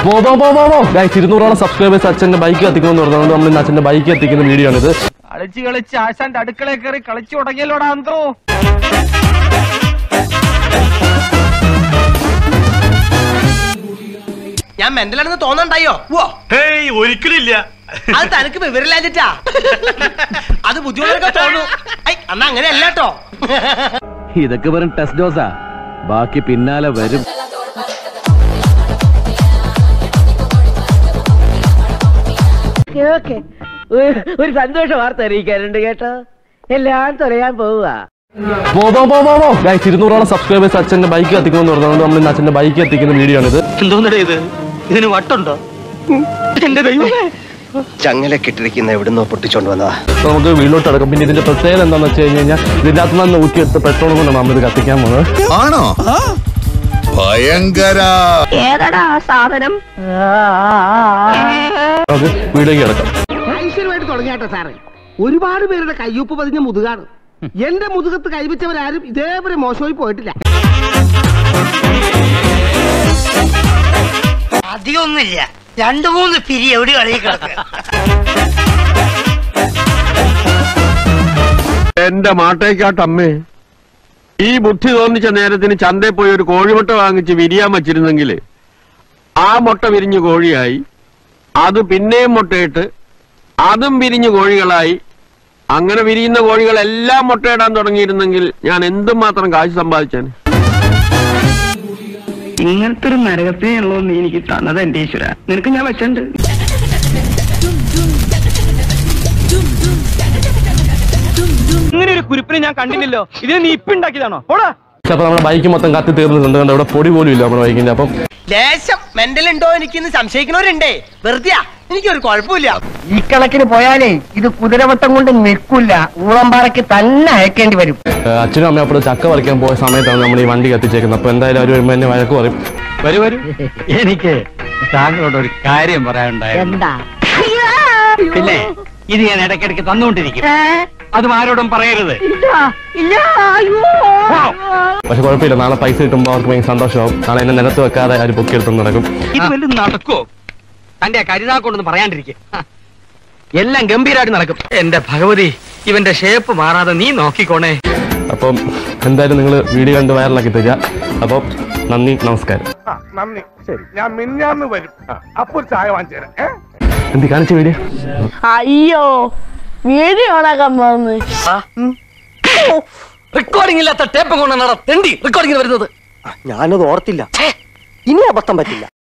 പോ പോ പോ പോ പോ ഗൈസ് ഇരുന്നൂറോളം സബ്സ്ക്രൈബേഴ്സ് അച്ഛന്റെ ബൈക്ക് കത്തിക്കുമെന്ന് പറഞ്ഞതുകൊണ്ട് നമ്മൾ ഇന്ന് അച്ഛന്റെ ബൈക്ക് കത്തിക്കുന്ന വീഡിയോ ആണിത് കളിച്ച് കളിച്ച് ആശാന്റെ അടുക്കളയിൽ കയറി കളിച്ചു തുടങ്ങിയല്ലോടാ അന്ത്രോ ഞാൻ മെന്റലാണെന്ന് തോന്നണ്ടായോ ഓ ഹേയ് ഒരിക്കലില്ല അത് തനിക്ക് വിവരമില്ലാഞ്ഞിട്ടാ അത് ബുദ്ധിമുട്ടൊക്കെ തോന്നു ഐ അന്നാ അങ്ങനെ അല്ലാട്ടോ ഇതൊക്കെ വെറും ടെസ്റ്റ് ഡോസാ ബാക്കി പിന്നാലെ വരും ഓക്കെ ഒരു സന്തോഷ വാർത്ത അറിയിക്കാനുണ്ട് കേട്ടോ എല്ലാം തുറയാൻ പോവുക പോ പോ പോ പോ പോ ഗൈസ് ഇരുന്നൂറോളം സബ്സ്ക്രൈബേഴ്സ് അച്ഛന്റെ ബൈക്ക് കത്തിക്കുമെന്ന് പറഞ്ഞതുകൊണ്ട് നമ്മൾ ഇന്ന് അച്ഛന്റെ ബൈക്ക് കത്തിക്കുന്ന വീഡിയോ ആണിത് എന്തോന്നടേ ഇത് ഇതിന് വട്ടുണ്ടോ എന്റെ ദൈവമേ ചങ്ങല കെട്ടിരിക്കുന്ന എവിടുന്നോ പൊട്ടിച്ചോണ്ട് വന്നതാ അപ്പൊ നമുക്ക് വീട്ടിലോട്ട് അടക്കം പിന്നെ ഇതിന്റെ പ്രത്യേകത എന്താണെന്ന് വെച്ച് കഴിഞ്ഞ് കഴിഞ്ഞാൽ ഇതിന്റെ അകത്ത് നിന്ന് ഊറ്റിയെടുത്ത് പെട്രോൾ കൊണ്ടാണ് നമ്മൾ ഇത് കത്തിക്കാൻ പോകുന്നത് ആണോ ഭയങ്കര ഏതാടാ ആ സാധനം നമുക്ക് വീഡിയോക്ക് കിടക്കാം ഐശ്വര്യമായിട്ട് തുടങ്ങിയാട്ടെ സാറേ ഒരുപാട് പേരുടെ കയ്യൊപ്പ് പതിഞ്ഞ മുതുകാണ് എന്റെ മുതുകത്ത് കൈവച്ചവരാരും ഇതേപോലെ മോശമായി പോയിട്ടില്ല അധികമൊന്നുമില്ല രണ്ടു മൂന്ന് പിരി എവിടെ കളി കിടക്കുക എന്റെ മാട്ടേക്കാട്ടമ്മേ ഈ ബുദ്ധി തോന്നിച്ച നേരത്തിന് ചന്തയിൽ പോയി ഒരു കോഴിമുട്ട വാങ്ങിച്ച് വിരിയാൻ വച്ചിരുന്നെങ്കിൽ ആ മുട്ട വിരിഞ്ഞു കോഴിയായി അത് പിന്നെയും മുട്ടയിട്ട് അതും വിരിഞ്ഞു കോഴികളായി അങ്ങനെ വിരിയുന്ന കോഴികളെല്ലാം മുട്ടയിടാൻ തുടങ്ങിയിരുന്നെങ്കിൽ ഞാൻ എന്തുമാത്രം കാശ് സമ്പാദിച്ചേനെ ഇങ്ങനത്തെ ഒരു നരകത്തിനെ ഉള്ളൂ നീ എനിക്ക് തന്നത് എന്റെ ഈശ്വര നിനക്ക് ഞാൻ വെച്ചിട്ടുണ്ട് ഇങ്ങനെ ഒരു കുരിപ്പിനെ ഞാൻ കണ്ടില്ലല്ലോ ഇതിനെ നീ ഇപ്പൊ ഉണ്ടാക്കിയതാണോ ഓടാ അപ്പൊ നമ്മുടെ ബൈക്ക് മൊത്തം കത്തി തീർന്നിട്ടുണ്ട് കണ്ടോ ഇവിടെ പൊടി പോലും ഇല്ല നമ്മുടെ ബൈക്കിന്റെ അപ്പം ലേശം മെന്റൽ ഉണ്ടോ എനിക്കിന്ന് സംശയിക്കുന്നവരുണ്ടേ വെറുതെയാ എനിക്കൊരു കുഴപ്പമില്ല ഈ കണക്കിന് പോയാലേ ഇത് കുതിരവട്ടം കൊണ്ട് നിൽക്കില്ല ഊളമ്പാറയ്ക്ക് തന്നെ അയക്കേണ്ടി വരും ഏഹ് അച്ഛനും അമ്മയും അപ്പോൾ ചക്ക പറിക്കാൻ പോയ സമയത്താണ് നമ്മൾ ഈ വണ്ടി കത്തിച്ചേക്കുന്നത് അപ്പൊ എന്തായാലും അവർ വരുമ്പോൾ എന്നെ വഴക്ക് പറയും വരൂ വരൂ എനിക്ക് താങ്കളോട് ഒരു കാര്യം പറയാനുണ്ടായിരുന്നു എന്താ പിന്നെ ഇത് ഞാൻ ഇടയ്ക്കിടയ്ക്ക് തന്നുകൊണ്ടിരിക്കും അതും ആരോടും പറയരുത് ഇല്ല ഇല്ല അയ്യോ പക്ഷെ കുഴപ്പമില്ല നാളെ പൈസ കിട്ടുമ്പോൾ അവർക്ക് ഭയങ്കര സന്തോഷമാവും നാളെ എന്നെ നിലത്ത് വെക്കാതെ അവർ പൊക്കിയെടുത്ത് നടക്കും ഇത് വല്ലതും നടക്കോ തന്റെ കരുതാക്കൊണ്ടൊന്ന് പറയാണ്ടിരിക്കും എല്ലാം ഗംഭീരമായിട്ട് നടക്കും എന്റെ ഭഗവതി ഇവന്റെ ഷേപ്പ് മാറാതെ നീ നോക്കിക്കോണേ അപ്പം എന്തായാലും നിങ്ങൾ വീഡിയോ കണ്ട് വൈറലാക്കി തരിക അപ്പം നന്ദി നമസ്കാരം നന്ദി ശരി ഞാൻ മിന്നാന്ന് വരും അപ്പൊ ഒരു ചായ വാങ്ങിച്ചു തരാം എന്ത് കാണിച്ച വീഡിയോ അയ്യോ വീഡിയോ ഓണാക്കാൻ പോകുന്നു റെക്കോർഡിംഗ് ഇല്ലാത്ത ടേപ്പ് കൊണ്ട് നട തെണ്ടി റെക്കോർഡിംഗ് വരുന്നത് ഞാനത് ഓർത്തില്ല ഇനി അബദ്ധം പറ്റില്ല